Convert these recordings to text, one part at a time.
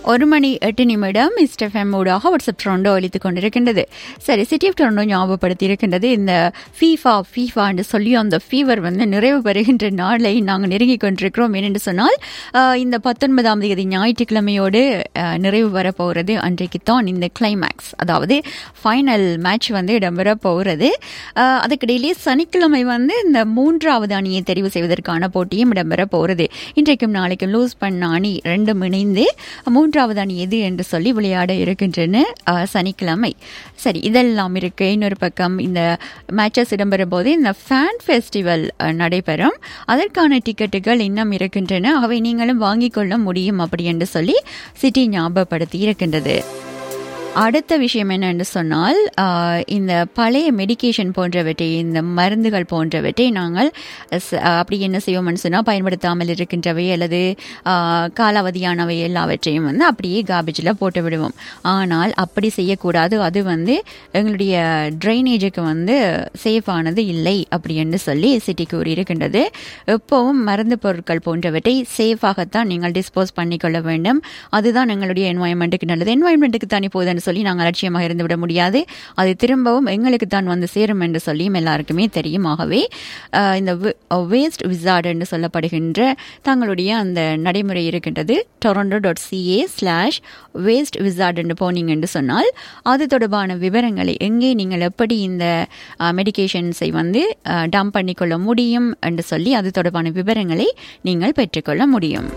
ஒரு மணி எட்டு நிமிடம் மிஸ்டர் ஃபெம் ஊடாக வாட்ஸ்அப் டொரண்டோ அளித்துக் கொண்டிருக்கின்றது சரி சிட்டி ஆஃப் டொரண்டோ ஞாபகப்படுத்தி இருக்கின்றது இந்த ஃபீஃபா ஃபீஃபான்னு சொல்லி அந்த ஃபீவர் வந்து நிறைவு பெறுகின்ற நாளை நாங்கள் நெருங்கி கொண்டிருக்கிறோம் ஏனென்று சொன்னால் ஆஹ், இந்த பத்தொன்பதாம் தேதி ஞாயிற்றுக்கிழமையோடு ஆஹ், நிறைவு வரப்போகிறது அன்றைக்கு தான் இந்த கிளைமேக்ஸ் அதாவது ஃபைனல் மேட்ச் வந்து இடம்பெற போகிறது ஆஹ், அதுக்கிடையிலே சனிக்கிழமை வந்து இந்த மூன்றாவது அணியை தெரிவு செய்வதற்கான போட்டியும் இடம்பெற போகிறது இன்றைக்கும் நாளைக்கும் லூஸ் பண்ண அணி ரெண்டும் இணைந்து மூன்றாவது அணி எது என்று சொல்லி விளையாட இருக்கின்றன ஆஹ், சனிக்கிழமை சரி இதெல்லாம் இருக்கு இன்னொரு பக்கம் இந்த மேட்சஸ் இடம்பெறும் போது இந்த ஃபேன் ஃபெஸ்டிவல் அஹ், நடைபெறும் அதற்கான டிக்கெட்டுகள் இன்னும் இருக்கின்றன அவை நீங்களும் வாங்கிக் கொள்ள முடியும் அப்படி என்று சொல்லி சிட்டி ஞாபகப்படுத்தி இருக்கின்றது அடுத்த விஷயம் என்னன்னு சொன்னால் ஆஹ், இந்த பழைய மெடிகேஷன் போன்றவற்றை இந்த மருந்துகள் போன்றவற்றை நாங்கள் ச- அப்படி என்ன செய்வோம்னு சொன்னால் பயன்படுத்தாமல் இருக்கின்றவை அல்லது ஆஹ், காலாவதியானவை எல்லாவற்றையும் வந்து அப்படியே காபேஜில் போட்டு விடுவோம் ஆனால் அப்படி செய்யக்கூடாது அது வந்து எங்களுடைய ட்ரைனேஜுக்கு வந்து சேஃபானது இல்லை அப்படி என்று சொல்லி சிட்டி கூறியிருக்கின்றது எப்பவும் மருந்து பொருட்கள் போன்றவற்றை சேஃபாகத்தான் நீங்கள் டிஸ்போஸ் பண்ணிக்கொள்ள வேண்டும் அதுதான் எங்களுடைய என்வாயன்மெண்ட்டுக்கு நல்லது என்வாயன்மெண்ட்டுக்கு தானே போகுதுன்னு சொல்லி நாங்கள் அலட்சியமாக இருந்துவிட முடியாது அது திரும்பவும் எங்களுக்கு தான் வந்து சேரும் என்று சொல்லியும் எல்லாருக்குமே தெரியும் ஆகவே அஹ், இந்த வேஸ்ட் விசார்டு என்று சொல்லப்படுகின்ற தங்களுடைய அந்த நடைமுறை இருக்கின்றது Toronto dot C A slash waste wizard என்று போனீங்க என்று சொன்னால் அது தொடர்பான விவரங்களை எங்கே நீங்கள் எப்படி இந்த மெடிகேஷன்ஸை வந்து டம்ப் பண்ணிக்கொள்ள முடியும் என்று சொல்லி அது தொடர்பான விவரங்களை நீங்கள் பெற்றுக்கொள்ள முடியும்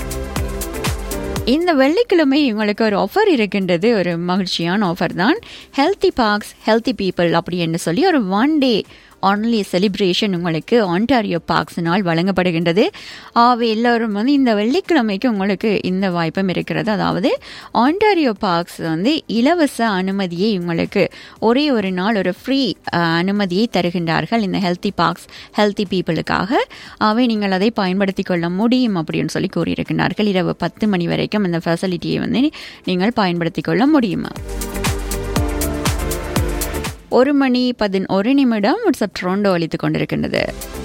இந்த வெள்ளிக்கிழமை உங்களுக்கு ஒரு ஆஃபர் இருக்கின்றது ஒரு மகிழ்ச்சியான ஆஃபர் தான் ஹெல்த்தி பார்க்ஸ் ஹெல்த்தி பீப்புள் அப்படி என்று சொல்லி ஒரு ஒன் டே ஆன்லி செலிப்ரேஷன் உங்களுக்கு ஆன்டாரியோ பார்க்ஸ்னால் வழங்கப்படுகின்றது ஆகவே எல்லோரும் வந்து இந்த வெள்ளிக்கிழமைக்கு உங்களுக்கு இந்த வாய்ப்பும் இருக்கிறது அதாவது ஆன்டாரியோ பார்க்ஸ் வந்து இலவச அனுமதியை உங்களுக்கு ஒரே ஒரு நாள் ஒரு ஃப்ரீ அனுமதியை தருகின்றார்கள் இந்த ஹெல்த்தி பார்க்ஸ் ஹெல்த்தி பீப்புளுக்காக ஆகவே நீங்கள் அதை பயன்படுத்தி கொள்ள முடியும் அப்படின்னு சொல்லி கூறியிருக்கிறார்கள் இரவு பத்து மணி வரைக்கும் இந்த ஃபெசிலிட்டியை வந்து நீங்கள் பயன்படுத்தி கொள்ள முடியுமா ஒரு மணி பதினொரு நிமிடம் வாட்ஸ்அப் ட்ரோண்டோ அளித்துக் கொண்டிருக்கின்றது